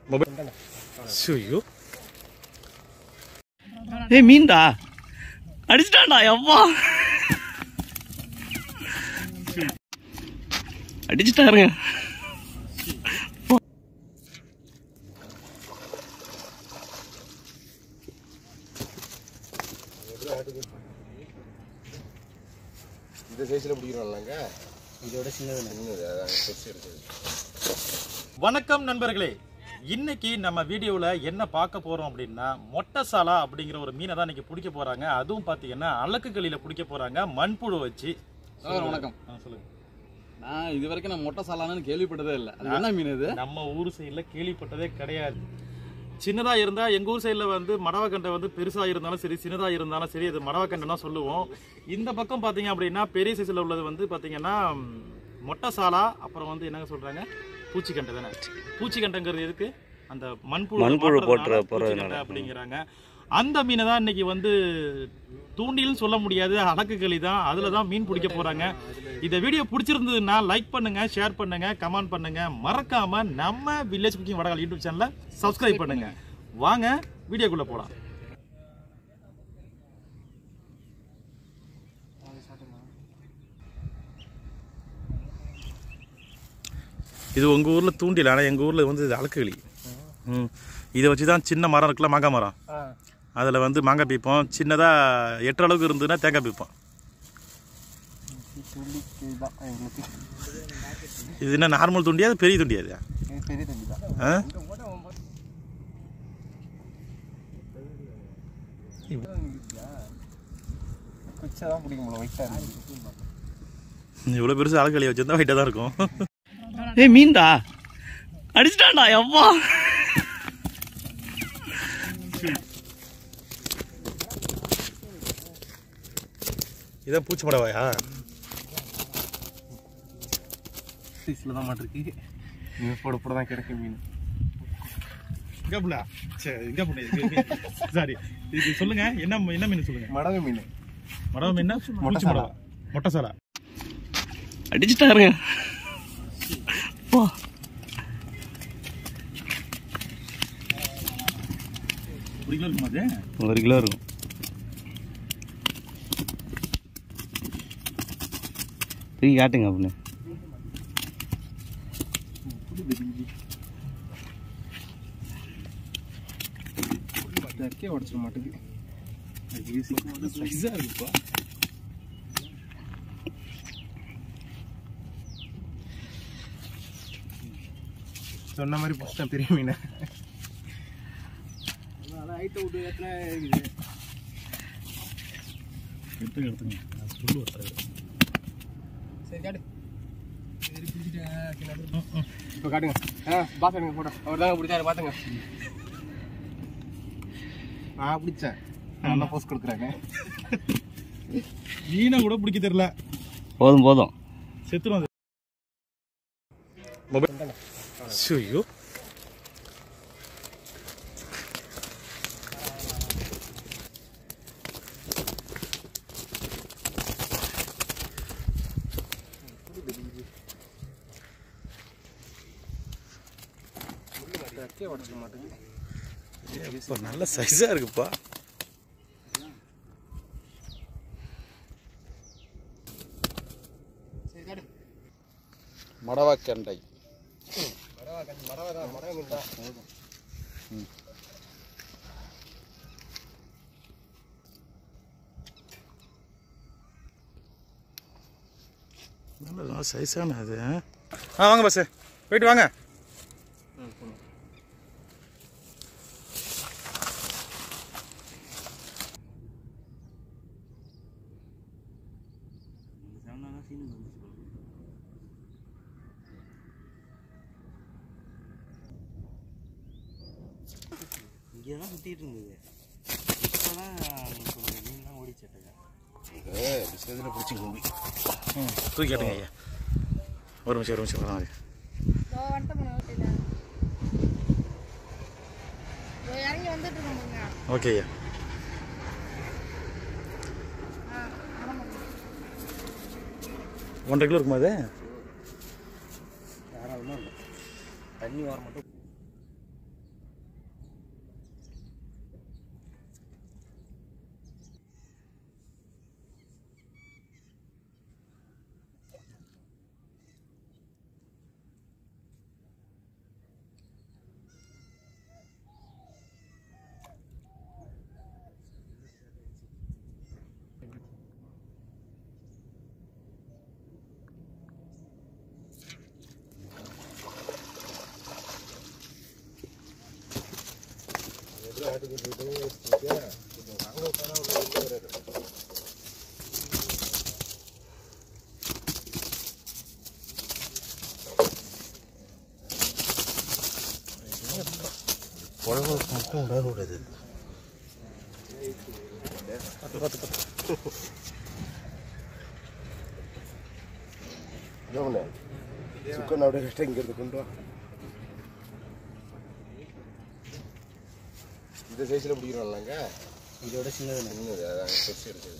Mobile ஐயோ ஏய் மீன்டா அடிச்சிட்டான்டா அப்பா அடிச்சிட்டாருங்க இந்த சைஸில் பிடிக்கிறோம்லாங்க இதோட சின்னது சின்னது அதான் பெருசு இருக்குது வணக்கம் நண்பர்களே இன்னைக்கு நம்ம வீடியோவில் என்ன பார்க்க போகிறோம் அப்படின்னா மொட்டை சாலா அப்படிங்கிற ஒரு மீனை தான் இன்னைக்கு பிடிக்க போகிறாங்க அதுவும் பார்த்தீங்கன்னா அலக்கு களியில் பிடிக்க போகிறாங்க மண்புழு வச்சு சார் வணக்கம் ஆ, சொல்லுங்க நான் இது வரைக்கும் நான் மொட்டை சாலானு கேள்விப்பட்டதே இல்லை அது என்ன மீன் இது நம்ம ஊர் சைடில் கேள்விப்பட்டதே கிடையாது சின்னதாக இருந்தால் எங்கள் ஊர் சைடில் வந்து மடவக்கண்டை வந்து பெருசாக இருந்தாலும் சரி சின்னதாக இருந்தாலும் சரி அது மடவக்கண்டை தான் சொல்லுவோம் இந்த பக்கம் பார்த்தீங்க அப்படின்னா பெரிய சைஸில் உள்ளது வந்து பார்த்தீங்கன்னா ம், மொட்டை சாலா அப்புறம் வந்து என்னங்க சொல்கிறாங்க பூச்சிக்கண்டை தானே பூச்சிக்கண்டைங்கிறது எதுக்கு அந்த மண்புழு மண்புழு மாட்டுறதுனால போட்டுற பூச்சிக்கண்டை போறதுனால. அப்படிங்கிறாங்க அந்த மீனை தான் இன்னைக்கு வந்து தூண்டில்னு சொல்ல முடியாது அலக்கு களி தான் அதில் தான் மீன் பிடிக்க போகிறாங்க இந்த வீடியோ பிடிச்சிருந்ததுன்னா லைக் பண்ணுங்க ஷேர் பண்ணுங்க கமெண்ட் பண்ணுங்க மறக்காம நம்ம வில்லேஜ் குக்கிங் வடகால் யூடியூப் சேனலை சப்ஸ்கிரைப் பண்ணுங்க வாங்க வீடியோக்குள்ள போலாம் இது உங்கள் ஊரில் தூண்டில் ஆனால் எங்கள் ஊரில் வந்து இது அலக்கு களி ம் இதை வச்சு தான் சின்ன மரம் இருக்குல்ல மாங்காய் மரம் அதில் வந்து மாங்காய் பீப்போம் சின்னதாக எட்டு அளவுக்கு இருந்ததுன்னா தேங்காய் பீப்போம் இது என்ன நார்மல் துண்டியா அது பெரிய துண்டியா இது பெரிய தம்பி தான் ஆ? குச்சா தான் பிடிக்க முடியல ஒயிட்டாக இருக்குது இவ்வளோ பெருசு அலக்களி வச்சிருந்தா வெயிட்டாக தான் இருக்கும் ஏய் மீன்டா அடிச்சிட்டான்டா அப்பா இதான் பூச்சி மடவாயா சைஸில் தான் மாட்டிருக்கு மீன் போட போட தான் கிடைக்கும் மீன் இங்கே புள்ள சரி இங்கே புள்ள சாரி இது சொல்லுங்க என்ன என்ன மீன் சொல்லுங்க மடங்கு மீன் மடவ மீன் பூச்சி மடவா மொட்டை சாலா அடிச்சிட்டாருங்க அப்பா ஒரு கிலோ இருக்குமா அது ஒரு கிலோ இருக்கும் தூக்கி காட்டுங்க அப்படின்னு தக்கே உடச்சிட மாட்டேங்குது சைஸாக இருக்குப்பா சொன்ன மாதிரி பிடிச்சிட்டேன் பெரிய மீனை எடுத்துங்க எடுத்துங்க நான் சொல்லு ஒருத்தர் சரி காட்டு இப்போ காட்டுங்க ஆ பாஸ் எடுங்க போட்டோ அவர் தாங்க பிடிச்சாரு பார்த்துங்க நான் பிடிச்சேன் நல்லா போஸ்ட் கொடுக்குறாங்க மீனை கூட பிடிக்க தெரியல போதும் போதும் செத்துரும் அது மொபைல் ஐயோ தக்கே உடச்சிட மாட்டேங்குது இப்போ நல்ல சைஸாக இருக்குப்பா சரி காட்டு மடவாக்கண்டை மரவா கஞ்சி மரவா தான் மரவா மீன் தான் நல்ல நல்ல சைஸான அது ஆ வாங்க பஸ்ஸு போயிட்டு வாங்க இங்கே தான் சுற்றிட்டு இருந்தது இப்போ தான் மீன்லாம் ஓடிச்சிட்டாங்க பிஸ்னஸில் பிடிச்சி கும்பி தூக்கி கேட்டுங்க ஐயா ஒரு நிமிஷம் ஒரு நிமிஷம் வராங்க இறங்கி வந்துட்டு இருக்கோங்க ஓகே ஐயா ஒன்றரை கிலோ இருக்குமா அது தாராளமாக இருக்கும் தண்ணி வர மட்டும் போட்டுக்கிட்டு இருக்கேன் வாங்க போனால் ஒன்றும் வராது குழம்பு மட்டும் விடக்கூடாது ஜோமனே சுக்கன் அப்படியே கஷ்டம் இங்கேருந்து கொண்டு வா இந்த சைஸில் பிடிக்கிறோம்லங்க இதோட சின்னது சின்னது அதான் பெருசு இருக்குது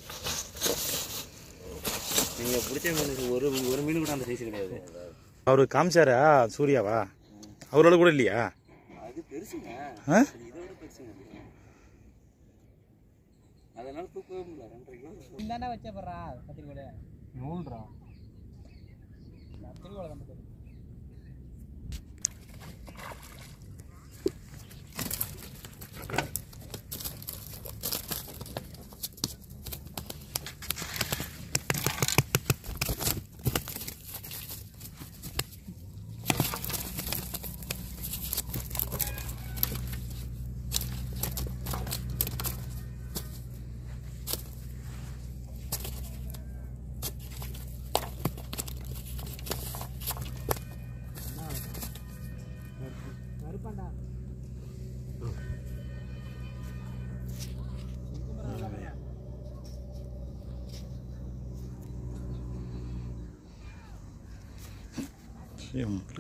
நீங்கள் பிடிச்ச மீனுக்கு ஒரு ஒரு மீன் கூட அந்த சைஸ் கிடையாது அவரு காமிச்சாரா சூர்யாவா அவரோட கூட இல்லையா அது பெருசுங்க ஆ? இதை விட பெருசுங்க அதனால தூக்கவே முடியல ரெண்டரை கிலோ இந்தாண்டா வச்ச போடுறா கத்திரிக்கோல நூல்றா கத்திரிக்கோல கண்டு கருப்பாண்டா எம்பு.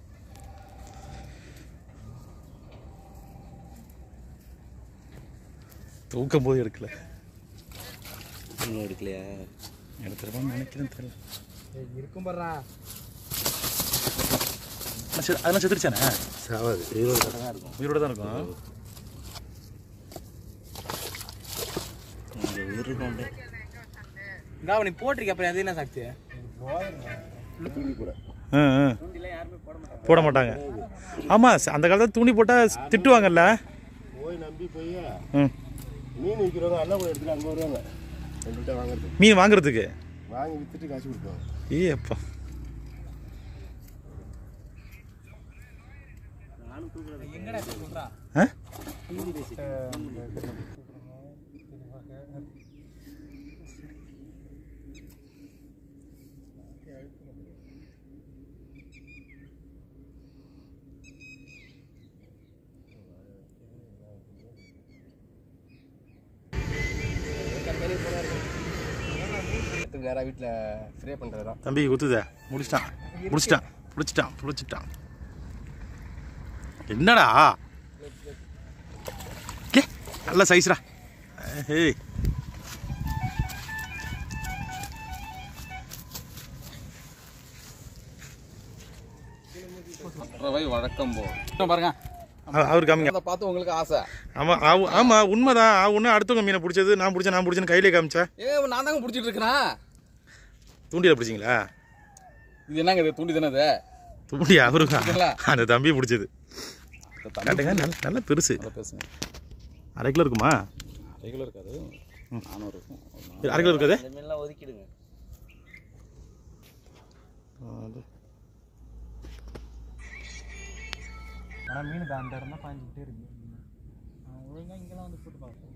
தூக்கும் போது எடுக்கல இன்னும் எடுக்கலையா எடுத்துருப்பான்னு நினைக்கிறேன் தெரியல இருக்கும் பாடுறா அதெல்லாம் செத்து- அதெல்லாம் செத்துருச்சானே சாவாது இருபது கடை தான் இருக்கும் உயிரோட தான் இருக்கும் இங்கே உயிர் இருக்கும் அப்படியே இங்க நீ போட்டிருக்க அப்புறம் அது என்ன சாக்தி தூண்டி கூட ஆ, ஆ. போட மாட்டாங்க ஆமாம் அந்த காலத்தில் துணி போட்டால் திட்டுவாங்கல்ல போய் நம்பி போய் ம் மீன் விற்கிறவங்க அண்ணா கூட எடுத்துட்டு அங்கே வருவாங்க எங்கள்கிட்ட வாங்குறது மீன் வாங்குறதுக்கு வாங்கி விற்றுட்டு காசு கொடுப்பாங்க ஏ அப்பா எங்கடா சொல்றா ஆ நேராக வீட்டில் ஃப்ரே பண்ணுறது தான் தம்பி குத்துத முடிச்சிட்டான் முடிச்சிட்டான் பிடிச்சிட்டான் பிடிச்சிட்டான் என்னடா கே நல்ல சைஸ்டா ஏய் ரவை வழக்கம் போ பாருங்க அவ- அவரு காமிங்க அதை பார்த்து உங்களுக்கு ஆசை ஆமா அவ- ஆமா உண்மைதான் ஒன்று அடுத்தவங்க மீனை பிடிச்சது நான் பிடிச்சேன் நான் பிடிச்சேன்னு கையிலே காமிச்சேன் ஏ நான் தாங்க பிடிச்சிட்டு இருக்கிறேன் தூண்டியில் பிடிச்சிங்களா இது என்னங்க இது தூண்டி தானே இது தூண்டி அவருக்கா இல்ல. அந்த தம்பி பிடிச்சது இந்த தண்ணி காட்டுங்க நல்ல நல்ல பெருசு நல்லா பேசுங்க அரை கிலோ இருக்குமா ரெகுலர் இருக்காது நானூறு இருக்கும் ஒரு நானூறு. அரை கிலோ இருக்காது இந்த மீன்லாம் ஒதுக்கிடுங்க ஆனால் மீனுக்கு அந்த இடம் தான் பாஞ்சிக்கிட்டே இருக்கு ஒழுங்காக இங்கெல்லாம் வந்து போட்டு பார்ப்போம்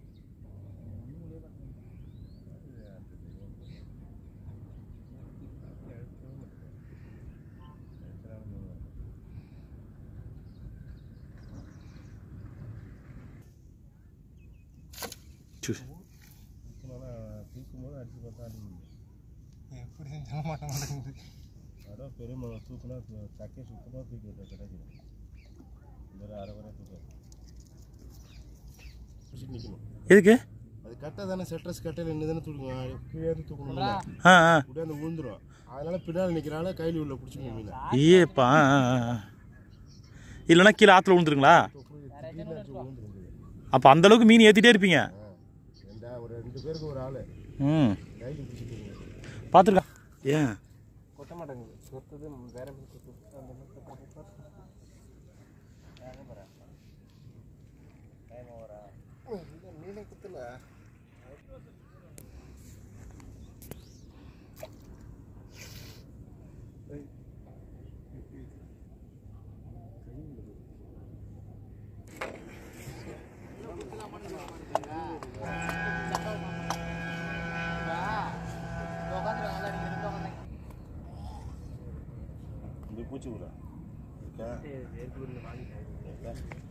சு. தூக்கும் போது அடிச்சு பார்த்தா அடிக்கும் எப்படி செஞ்சாலும் மாட்ட மாட்டேங்குது அதான் பெரிய தூக்குனா சக்கையை சுத்தமாக தூக்கி வைக்க கிடைக்கும் இந்த அரை வரை தூக்கம் பிடிச்சிட்டு நிற்கணும் எதுக்கு அது கட்டை தானே செட்ரஸ் கட்டையில் என்ன தானே தூக்கணும் கீழே இருந்து தூக்கணும் ஆ ஆ அப்படியே அந்த விழுந்துரும் அதனால பின்னாடி நிற்கிறால கையில் உள்ள பிடிச்சிக்கணும் மீனை ஏப்பா ஆ, ஆ, ஆ. இல்லைன்னா கீழே ஆற்றுல விழுந்துருங்களா திடீர்னு அடிச்சு விழுந்துரும் அப்போ அந்த அளவுக்கு மீன் ஏற்றிட்டே இருப்பீங்க ரெண்டா ஒரு ரெண்டு பேருக்கு ஒரு ஆள் ம் கையில் பிடிச்சிட்டு பார்த்துருக்கா ஏன் கொத்த மாட்டேங்குது கொத்துது வேற மீன் கொத்து அந்த மீன் கொத்த மீனை குத்தல பூச்சி ஊரா இருக்கா ஏற்கனவே வாங்கிட்டேன் இருக்கா